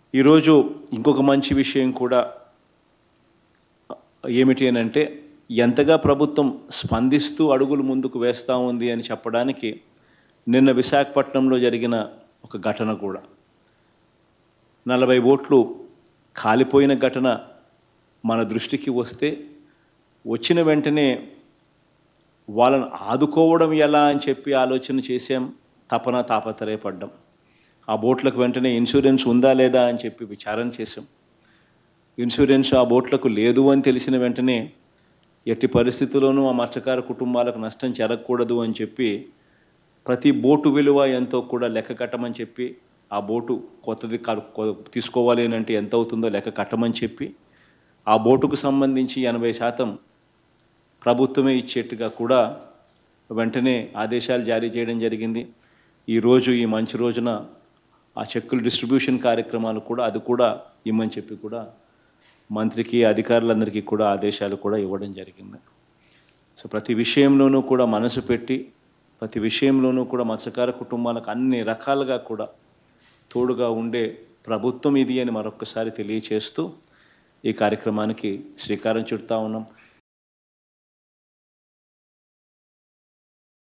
ఈరోజు ఇంకొక మంచి విషయం కూడా ఏమిటి అని అంటే ఎంతగా ప్రభుత్వం స్పందిస్తూ అడుగులు ముందుకు వేస్తూ ఉంది అని చెప్పడానికి నిన్న విశాఖపట్నంలో జరిగిన ఒక ఘటన కూడా నలభై ఓట్లు కాలిపోయిన ఘటన మన దృష్టికి వస్తే వచ్చిన వెంటనే వాళ్ళని ఆదుకోవడం ఎలా అని చెప్పి ఆలోచన చేసాం తపన తాపత్రయపడ్డాం ఆ బోట్లకు వెంటనే ఇన్సూరెన్స్ ఉందా లేదా అని చెప్పి విచారణ చేసాం ఇన్సూరెన్స్ ఆ బోట్లకు లేదు అని తెలిసిన వెంటనే ఎట్టి పరిస్థితుల్లోనూ ఆ మత్స్యకార కుటుంబాలకు నష్టం జరగకూడదు అని చెప్పి ప్రతి బోటు విలువ ఎంతో కూడా లెక్క కట్టమని చెప్పి ఆ బోటు కొత్తది క- కొ- తీసుకోవాలి అని అంటే ఎంత అవుతుందో లెక్క కట్టమని చెప్పి ఆ బోటుకు సంబంధించి ఎనభై శాతం ప్రభుత్వమే ఇచ్చేట్టుగా కూడా వెంటనే ఆదేశాలు జారీ చేయడం జరిగింది ఈరోజు ఈ మంచి రోజున ఆ చెక్కుల డిస్ట్రిబ్యూషన్ కార్యక్రమాలు కూడా అది కూడా ఇమ్మని చెప్పి కూడా మంత్రికి అధికారులందరికీ కూడా ఆదేశాలు కూడా ఇవ్వడం జరిగింది సో ప్రతి విషయంలోనూ కూడా మనసు పెట్టి ప్రతి విషయంలోనూ కూడా మత్స్యకార కుటుంబాలకు అన్ని రకాలుగా కూడా తోడుగా ఉండే ప్రభుత్వం ఇది అని మరొకసారి తెలియచేస్తూ ఈ కార్యక్రమానికి శ్రీకారం చుడతా ఉన్నాం